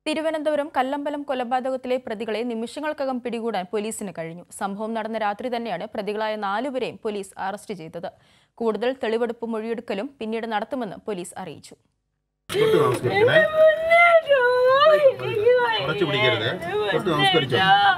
തിരുവനന്തപുരം കല്ലമ്പലം കൊലപാതകത്തിലെ പ്രതികളെ നിമിഷങ്ങൾക്കകം പിടികൂടാൻ പോലീസിന് കഴിഞ്ഞു സംഭവം നടന്ന രാത്രി തന്നെയാണ് പ്രതികളായ നാലുപേരെയും പോലീസ് അറസ്റ്റ് ചെയ്തത് കൂടുതൽ തെളിവെടുപ്പും മൊഴിയെടുക്കലും പിന്നീട് നടത്തുമെന്ന് പോലീസ് അറിയിച്ചു തൊട്ട് നമസ്കരിക്കണേ ഉറച്ചു പിടിക്കരുത് തൊട്ട് നമസ്കരിച്ചോ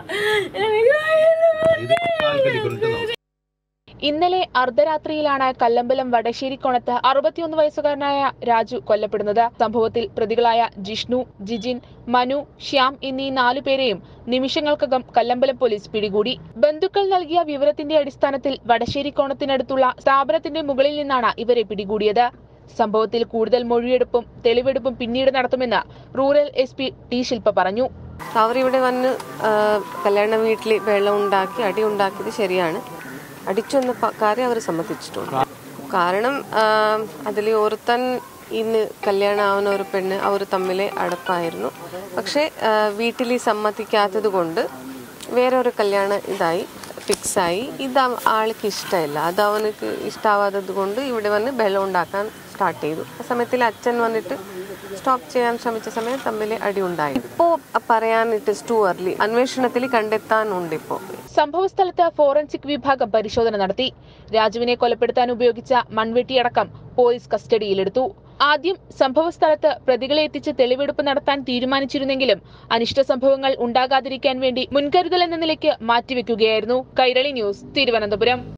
ഇത് കാൽക്കടി കൊണ്ടിട്ട് നമസ്കരിക്കും ഇന്നലെ അർദ്ധരാത്രിയിലാണ് കല്ലമ്പലം വടശ്ശേരിക്കോണത്ത് അറുപത്തിയൊന്ന് വയസ്സുകാരനായ രാജു കൊല്ലപ്പെടുന്നത് സംഭവത്തിൽ പ്രതികളായ ജിഷ്ണു ജിജിൻ മനു ശ്യാം എന്നീ നാലുപേരെയും നിമിഷങ്ങൾക്കകം കല്ലമ്പലം പോലീസ് പിടികൂടി ബന്ധുക്കൾ നൽകിയ വിവരത്തിന്റെ അടിസ്ഥാനത്തിൽ വടശ്ശേരിക്കോണത്തിനടുത്തുള്ള സ്ഥാപനത്തിന്റെ മുകളിൽ നിന്നാണ് ഇവരെ പിടികൂടിയത് സംഭവത്തിൽ കൂടുതൽ മൊഴിയെടുപ്പും തെളിവെടുപ്പും പിന്നീട് നടത്തുമെന്ന് rural S P T Shilpa പറഞ്ഞു അവരിവിടെ വന്ന് ആ, കല്യാണ വീട്ടിൽ വെള്ളം ഉണ്ടാക്കി അടി ഉണ്ടാക്കിയത് ശരിയാണ് അടിച്ചു എന്ന പ- കാര്യം അവർ സമ്മതിച്ചിട്ടുണ്ട് കാരണം അതിൽ ഒരുത്തൻ ഇന്ന് കല്യാണം ആവുന്ന ഒരു പെണ്ണ് അവർ തമ്മിൽ അടപ്പായിരുന്നു പക്ഷേ വീട്ടിൽ സമ്മതിക്കാത്തത് കൊണ്ട് വേറെ ഒരു കല്യാണം ഇതായി ഫിക്സായി ഇത് അവ- ആൾക്ക് ഇഷ്ടമില്ല അത് അവനക്ക് ഇഷ്ടാവാത്തത് കൊണ്ട് ഇവിടെ വന്ന് ബലം ഉണ്ടാക്കാൻ സ്റ്റാർട്ട് ചെയ്തു ആ സമയത്തിൽ അച്ഛൻ വന്നിട്ട് സ്റ്റോപ്പ് ചെയ്യാൻ ശ്രമിച്ച സമയം തമ്മിൽ അടി ഉണ്ടായി ഇപ്പോൾ പറയാൻ ഇറ്റ് ഇസ് ടു അർലി അന്വേഷണത്തിൽ കണ്ടെത്താനുണ്ട് ഇപ്പോൾ സംഭവ സ്ഥലത്ത് ഫോറൻസിക് വിഭാഗം പരിശോധന നടത്തി രാജുവിനെ കൊലപ്പെടുത്താൻ ഉപയോഗിച്ച മൺവെട്ടിയടക്കം പോലീസ് കസ്റ്റഡിയിലെടുത്തു ആദ്യം സംഭവ സ്ഥലത്ത് പ്രതികളെ എത്തിച്ച് തെളിവെടുപ്പ് നടത്താൻ തീരുമാനിച്ചിരുന്നെങ്കിലും അനിഷ്ട സംഭവങ്ങൾ ഉണ്ടാകാതിരിക്കാൻ വേണ്ടി മുൻകരുതൽ എന്ന നിലയ്ക്ക് മാറ്റിവെക്കുകയായിരുന്നു കൈരളി ന്യൂസ് തിരുവനന്തപുരം